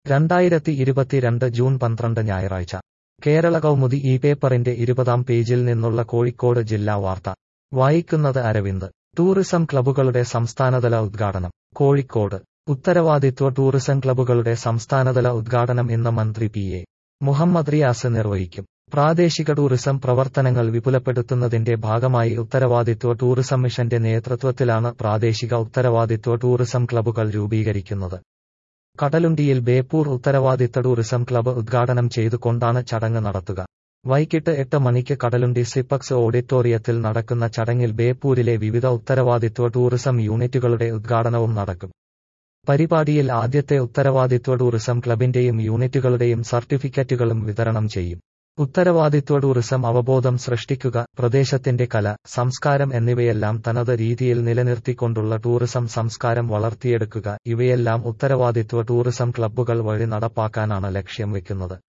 രണ്ടായിരത്തി ഇരുപത്തിരണ്ട് ജൂൺ പന്ത്രണ്ട് ഞായറാഴ്ച കേരള കൗമുദി ഈ പേപ്പറിന്റെ ഇരുപതാം പേജിൽ നിന്നുള്ള കോഴിക്കോട് ജില്ലാ വാർത്ത വായിക്കുന്നത് അരവിന്ദ് ടൂറിസം ക്ലബ്ബുകളുടെ സംസ്ഥാനതല ഉദ്ഘാടനം കോഴിക്കോട് ഉത്തരവാദിത്വ ടൂറിസം ക്ലബ്ബുകളുടെ സംസ്ഥാനതല ഉദ്ഘാടനം ഇന്ന് മന്ത്രി പി എ മുഹമ്മദ് റിയാസ് നിർവഹിക്കും പ്രാദേശിക ടൂറിസം പ്രവർത്തനങ്ങൾ വിപുലപ്പെടുത്തുന്നതിന്റെ ഭാഗമായി ഉത്തരവാദിത്വ ടൂറിസം മിഷന്റെ നേതൃത്വത്തിലാണ് പ്രാദേശിക ഉത്തരവാദിത്വ ടൂറിസം ക്ലബ്ബുകൾ രൂപീകരിക്കുന്നത് കടലുണ്ടിയിൽ ബേപ്പൂർ ഉത്തരവാദിത്ത ടൂറിസം ക്ലബ്ബ് ഉദ്ഘാടനം ചെയ്തുകൊണ്ടാണ് ചടങ്ങ് നടത്തുക വൈകിട്ട് എട്ട് മണിക്ക് കടലുണ്ടി സിപ്പക്സ് ഓഡിറ്റോറിയത്തിൽ നടക്കുന്ന ചടങ്ങിൽ ബേപ്പൂരിലെ വിവിധ ഉത്തരവാദിത്വ ടൂറിസം യൂണിറ്റുകളുടെ ഉദ്ഘാടനവും നടക്കും പരിപാടിയിൽ ആദ്യത്തെ ഉത്തരവാദിത്വ ടൂറിസം ക്ലബിന്റെയും യൂണിറ്റുകളുടെയും സർട്ടിഫിക്കറ്റുകളും വിതരണം ചെയ്യും ഉത്തരവാദിത്വ ടൂറിസം അവബോധം സൃഷ്ടിക്കുക പ്രദേശത്തിന്റെ കല സംസ്കാരം എന്നിവയെല്ലാം തനത് രീതിയിൽ നിലനിർത്തിക്കൊണ്ടുള്ള ടൂറിസം സംസ്കാരം വളർത്തിയെടുക്കുക ഇവയെല്ലാം ഉത്തരവാദിത്വ ടൂറിസം ക്ലബ്ബുകൾ വഴി നടപ്പാക്കാനാണ് ലക്ഷ്യം വെക്കുന്നത്